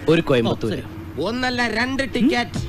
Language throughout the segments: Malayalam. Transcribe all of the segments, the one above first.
ഒരു കോയമ്പത്തൂര് ഒന്നല്ല രണ്ട് ടിക്കറ്റ്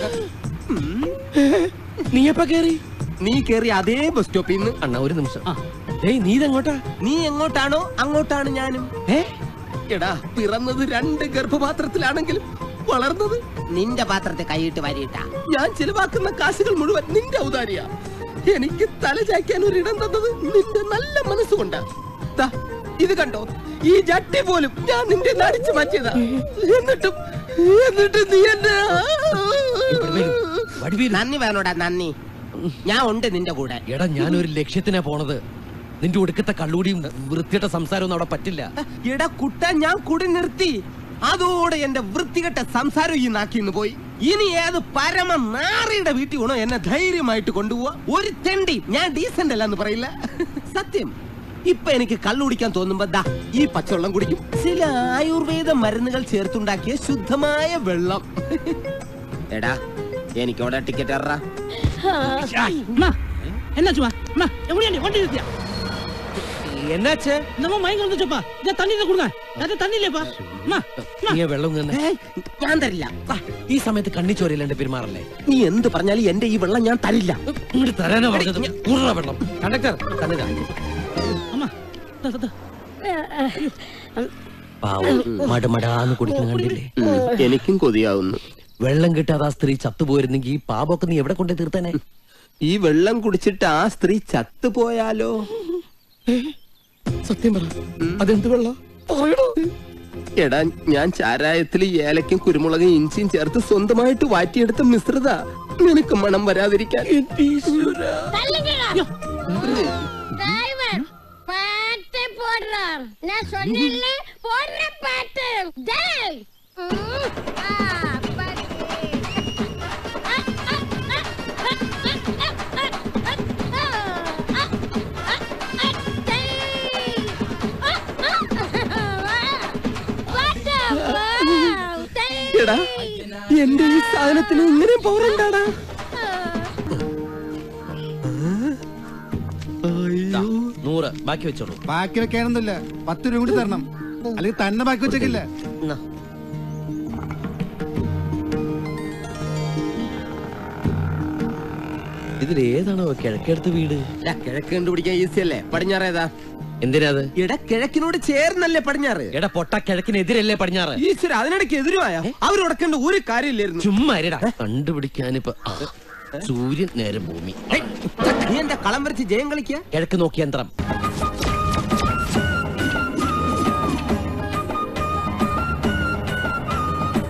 നീ എപ്പ കേറി നീ കേറി അതേ ബസ് സ്റ്റോപ്പിൽ നിന്ന് അണ്ണ ഒരു നിമിഷം ഏയ് നീ ഇതെങ്ങോട്ടാ നീ എങ്ങോട്ടാണോ അങ്ങോട്ടാണ് ഞാനും ഏ എടാ പിറന്നത് രണ്ട് ഗർഭപാത്രത്തിലാണെങ്കിലും വളർന്നത് നിന്റെ പാത്രത്തെ കൈയിട്ട് വരിയിട്ട ഞാൻ ചിലവാക്കുന്ന കാശുകൾ മുഴുവൻ നിന്റെ ഔദാര്യ എനിക്ക് തല ചായ്ക്കാൻ ഒരു ഇടം തന്നത് നിന്റെ നല്ല മനസ്സുകൊണ്ട് ദാ, ഇത് കണ്ടോ ഈ ജട്ടി പോലും ഞാൻ നിന്റെ നടിച്ചു മാറ്റിയതാ എന്നിട്ടും എന്നിട്ട് നീ എന്നെ വടിവേലു. നന്ദി വേണോടാ നന്ദി ഞാൻ ഉണ്ട് നിന്റെ കൂടെ എടാ ഞാൻ ഒരു ലക്ഷ്യത്തിനാ പോണത് നിന്റെ ഒടുക്കത്തെ കള്ളൂടിയും വൃത്തിയുടെ സംസാരമൊന്നും അവിടെ പറ്റില്ല എടാ കുട്ട ഞാൻ കുടി നിർത്തി അതോടെ എന്റെ വൃത്തികെട്ട സംസാരം ഈ നാക്കിന്ന് പോയി ഇനി ഏത് പരമ നാറിയുടെ വീട്ടിൽ വേണോ എന്നെ ധൈര്യമായിട്ട് കൊണ്ടുപോവാ ഒരു തെണ്ടി ഞാൻ ഡീസന്റ് അല്ലെന്ന് പറയില്ല സത്യം ഇപ്പൊ എനിക്ക് കള്ളുടിക്കാൻ തോന്നുമ്പോ ദാ ഈ പച്ചവെള്ളം കുടിക്കും ചില ആയുർവേദ മരുന്നുകൾ ചേർത്തുണ്ടാക്കിയ ശുദ്ധമായ വെള്ളം എടാ എനിക്കവിടെ ടിക്കറ്റ് എറാ அம்மா என்னாச்சுமா அம்மா எப்படியா நீ வண்டி நிறுத்தியா എന്നാച്ചേ நம்ம மயங்க வந்துச்சுப்பா இதை தண்ணியில கொடுங்க அது தண்ணி இல்லையப்பா அம்மா നീ ആ വെള്ളം തന്നെ ഏയ്, ഞാൻ തരില്ല വാ. ഈ സമയത്ത് കണ്ണി ചോരയില്ലാണ്ട് പെരുമാറല്ലേ നീ എന്ത് പറഞ്ഞാലും എന്റെ ഈ വെള്ളം ഞാൻ തരില്ല ഇങ്ങോട്ട് തരാനാ പറഞ്ഞത് ഉറ വെള്ളം കണ്ടക്ടർ തന്നെ அம்மா தா, தா, தா. പാവം മടമടാന്ന് കുടിക്കുന്ന കണ്ടില്ലേ എനിക്കും കൊതിയാവുന്നു വെള്ളം കിട്ടാതെ ആ സ്ത്രീ ചത്തുപോയിരുന്നെങ്കിൽ ഈ പാപമൊക്കെ നീ എവിടെ കൊണ്ടേ തീർത്തേനെ ഈ വെള്ളം കുടിച്ചിട്ട് ആ സ്ത്രീ ചത്തുപോയാലോ സത്യം പറ അതെന്ത് വെള്ളം എടാ ഞാൻ ചാരായത്തിൽ ഏലക്കും കുരുമുളകും ഇഞ്ചിയും ചേർത്ത് സ്വന്തമായിട്ട് വാറ്റിയെടുത്ത മിശ്രിത നിനക്ക് മണം വരാതിരിക്കാൻ டிரைவர் பாட்டு போடுறான் நான் சொன்னேன்ல போடுற பாட்டு டேய் ம், ஆ, பாட்டு. ஆ, ஆ, ஆ, ஆ, ஆ, ஆ, ஆ, ஆ, ஆ, ஆ, ஆ, டேய். ஆ, ஆ, பாட்டு, வாவ், டேய். എടാ എന്റെ ഈ സാധനത്തിന് ഇങ്ങനെ പോറണ്ടാടാ നൂറ് ബാക്കി വെച്ചോളൂ ബാക്കി വെക്കാനൊന്നുമില്ല പത്ത് രൂപ കൂടി തരണം അല്ലെങ്കിൽ തന്നെ ബാക്കി വെച്ചേക്കില്ല എന്നാ. ഇതിൽ ഏതാണോ കിഴക്കെടുത്ത് വീട് എടാ, കിഴക്ക് കണ്ടുപിടിക്കാൻ ഈസി അല്ലേ പടിഞ്ഞാറേതാ എന്തിനാ അത് എടാ കിഴക്കിനോട് ചേർന്നല്ലേ പടിഞ്ഞാറ് എടാ പൊട്ട കിഴക്കിനെതിരല്ലേ പടിഞ്ഞാറ് ഈശ്വര അതിനിടയ്ക്ക് എതിരുമായ അവരുടക്കേണ്ട ഒരു കാര്യമില്ലായിരുന്നു ചുമ്മാ ഇരടാ കണ്ടുപിടിക്കാനിപ്പോ ആ, സൂര്യൻ നേരെ ഭൂമി നീ എന്റെ കളം വരച്ച് ജയം കളിക്കുക കിഴക്ക് നോക്കി യന്ത്രം